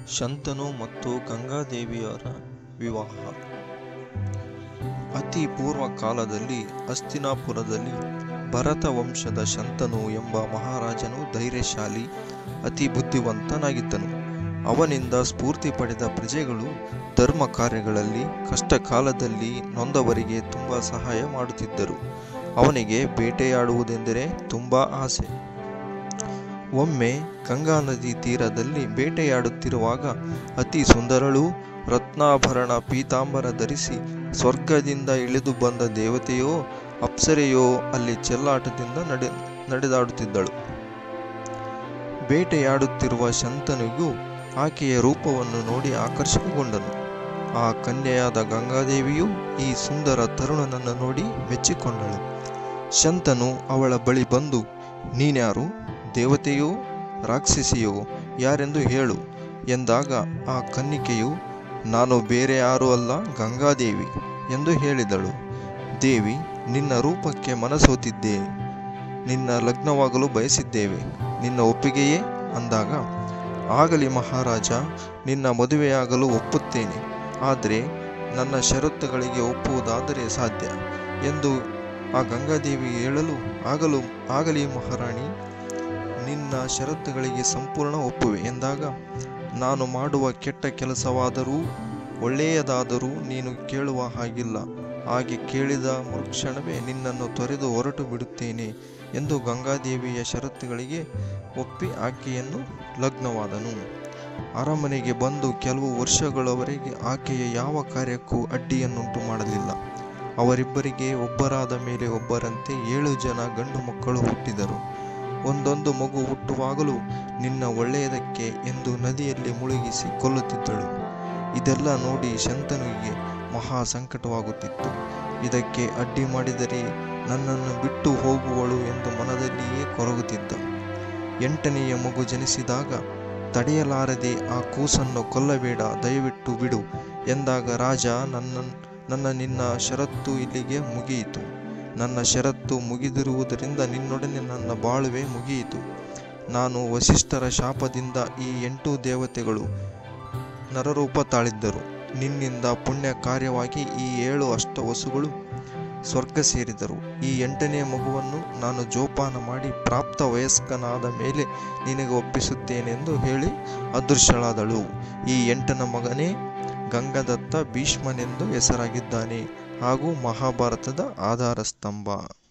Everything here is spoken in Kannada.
ಶಂತನು ಮತ್ತು ಗಂಗಾದೇವಿಯರ ವಿವಾಹ ಅತಿ ಪೂರ್ವ ಕಾಲದಲ್ಲಿ ಹಸ್ತಿನಾಪುರದಲ್ಲಿ ಭರತ ವಂಶದ ಶಂತನು ಎಂಬ ಮಹಾರಾಜನು ಧೈರ್ಯಶಾಲಿ ಅತಿ ಬುದ್ಧಿವಂತನಾಗಿದ್ದನು ಅವನಿಂದ ಸ್ಫೂರ್ತಿ ಪಡೆದ ಪ್ರಜೆಗಳು ಧರ್ಮ ಕಾರ್ಯಗಳಲ್ಲಿ ಕಷ್ಟ ಕಾಲದಲ್ಲಿ ನೊಂದವರಿಗೆ ತುಂಬ ಸಹಾಯ ಮಾಡುತ್ತಿದ್ದರು ಅವನಿಗೆ ಬೇಟೆಯಾಡುವುದೆಂದರೆ ತುಂಬ ಆಸೆ ಒಮ್ಮೆ ಗಂಗಾ ನದಿ ತೀರದಲ್ಲಿ ಬೇಟೆಯಾಡುತ್ತಿರುವಾಗ ಅತಿ ಸುಂದರಳೂ ರತ್ನಾಭರಣ ಪೀತಾಂಬರ ಧರಿಸಿ ಸ್ವರ್ಗದಿಂದ ಇಳಿದು ಬಂದ ದೇವತೆಯೋ ಅಪ್ಸರೆಯೋ ಅಲ್ಲಿ ಚೆಲ್ಲಾಟದಿಂದ ನಡೆ ನಡೆದಾಡುತ್ತಿದ್ದಳು ಬೇಟೆಯಾಡುತ್ತಿರುವ ಶಂತನಿಗೂ ಆಕೆಯ ರೂಪವನ್ನು ನೋಡಿ ಆಕರ್ಷಕಗೊಂಡನು ಆ ಕನ್ಯೆಯಾದ ಗಂಗಾದೇವಿಯು ಈ ಸುಂದರ ತರುಣನನ್ನು ನೋಡಿ ಮೆಚ್ಚಿಕೊಂಡಳು ಶಂತನು ಅವಳ ಬಳಿ ಬಂದು ನೀನ್ಯಾರು ದೇವತೆಯೋ ರಾಕ್ಷಸಿಯೋ ಯಾರೆಂದು ಹೇಳು ಎಂದಾಗ ಆ ಕನ್ನಿಕೆಯು ನಾನು ಬೇರೆ ಯಾರೂ ಅಲ್ಲ ಗಂಗಾದೇವಿ ಎಂದು ಹೇಳಿದಳು ದೇವಿ ನಿನ್ನ ರೂಪಕ್ಕೆ ಮನಸೋತಿದ್ದೆ ನಿನ್ನ ಲಗ್ನವಾಗಲು ಬಯಸಿದ್ದೇವೆ ನಿನ್ನ ಒಪ್ಪಿಗೆಯೇ ಅಂದಾಗ ಆಗಲಿ ಮಹಾರಾಜ ನಿನ್ನ ಮದುವೆಯಾಗಲು ಒಪ್ಪುತ್ತೇನೆ ಆದರೆ ನನ್ನ ಷರತ್ತುಗಳಿಗೆ ಒಪ್ಪುವುದಾದರೆ ಸಾಧ್ಯ ಎಂದು ಆ ಗಂಗಾದೇವಿ ಹೇಳಲು ಆಗಲು ಆಗಲಿ ಮಹಾರಾಣಿ ನಿನ್ನ ಷರತ್ತುಗಳಿಗೆ ಸಂಪೂರ್ಣ ಒಪ್ಪುವೆ ಎಂದಾಗ ನಾನು ಮಾಡುವ ಕೆಟ್ಟ ಕೆಲಸವಾದರೂ ಒಳ್ಳೆಯದಾದರೂ ನೀನು ಕೇಳುವ ಹಾಗಿಲ್ಲ ಹಾಗೆ ಕೇಳಿದ ಮರುಕ್ಷಣವೇ ನಿನ್ನನ್ನು ತೊರೆದು ಹೊರಟು ಬಿಡುತ್ತೇನೆ ಎಂದು ಗಂಗಾದೇವಿಯ ಷರತ್ತುಗಳಿಗೆ ಒಪ್ಪಿ ಆಕೆಯನ್ನು ಲಗ್ನವಾದನು ಅರಮನೆಗೆ ಬಂದು ಕೆಲವು ವರ್ಷಗಳವರೆಗೆ ಆಕೆಯ ಯಾವ ಕಾರ್ಯಕ್ಕೂ ಅಡ್ಡಿಯನ್ನುಂಟು ಮಾಡಲಿಲ್ಲ ಅವರಿಬ್ಬರಿಗೆ ಒಬ್ಬರಾದ ಮೇಲೆ ಒಬ್ಬರಂತೆ ಏಳು ಜನ ಗಂಡು ಮಕ್ಕಳು ಹುಟ್ಟಿದರು ಒಂದೊಂದು ಮಗು ಹುಟ್ಟುವಾಗಲೂ ನಿನ್ನ ಒಳ್ಳೆಯದಕ್ಕೆ ಎಂದು ನದಿಯಲ್ಲಿ ಮುಳುಗಿಸಿ ಕೊಲ್ಲುತ್ತಿದ್ದಳು ಇದೆಲ್ಲ ನೋಡಿ ಶಂತನುವಿಗೆ ಮಹಾ ಸಂಕಟವಾಗುತ್ತಿತ್ತು ಇದಕ್ಕೆ ಅಡ್ಡಿ ಮಾಡಿದರೆ ನನ್ನನ್ನು ಬಿಟ್ಟು ಹೋಗುವಳು ಎಂದು ಮನದಲ್ಲಿಯೇ ಕೊರಗುತ್ತಿದ್ದ ಎಂಟನೆಯ ಮಗು ಜನಿಸಿದಾಗ ತಡೆಯಲಾರದೆ ಆ ಕೂಸನ್ನು ಕೊಲ್ಲಬೇಡ ದಯವಿಟ್ಟು ಬಿಡು ಎಂದಾಗ ರಾಜ ನನ್ನ ನನ್ನ ನಿನ್ನ ಷರತ್ತು ಇಲ್ಲಿಗೆ ಮುಗಿಯಿತು ನನ್ನ ಷರತ್ತು ಮುಗಿದಿರುವುದರಿಂದ ನಿನ್ನೊಡನೆ ನನ್ನ ಬಾಳುವೆ ಮುಗಿಯಿತು ನಾನು ವಸಿಷ್ಠರ ಶಾಪದಿಂದ ಈ ಎಂಟು ದೇವತೆಗಳು ನರರೂಪ ತಾಳಿದ್ದರು ನಿನ್ನಿಂದ ಪುಣ್ಯ ಕಾರ್ಯವಾಗಿ ಈ ಏಳು ಅಷ್ಟವಸುಗಳು ಸ್ವರ್ಗ ಸೇರಿದರು ಈ ಎಂಟನೇ ಮಗುವನ್ನು ನಾನು ಜೋಪಾನ ಮಾಡಿ ಪ್ರಾಪ್ತ ವಯಸ್ಕನಾದ ಮೇಲೆ ನಿನಗೆ ಒಪ್ಪಿಸುತ್ತೇನೆಂದು ಹೇಳಿ ಅದೃಶ್ಯಳಾದಳು ಈ ಎಂಟನ ಮಗನೇ ಗಂಗದತ್ತ ಭೀಷ್ಮನೆಂದು ಹೆಸರಾಗಿದ್ದಾನೆ ಹಾಗೂ ಮಹಾಭಾರತದ ಆಧಾರ ಸ್ತಂಭ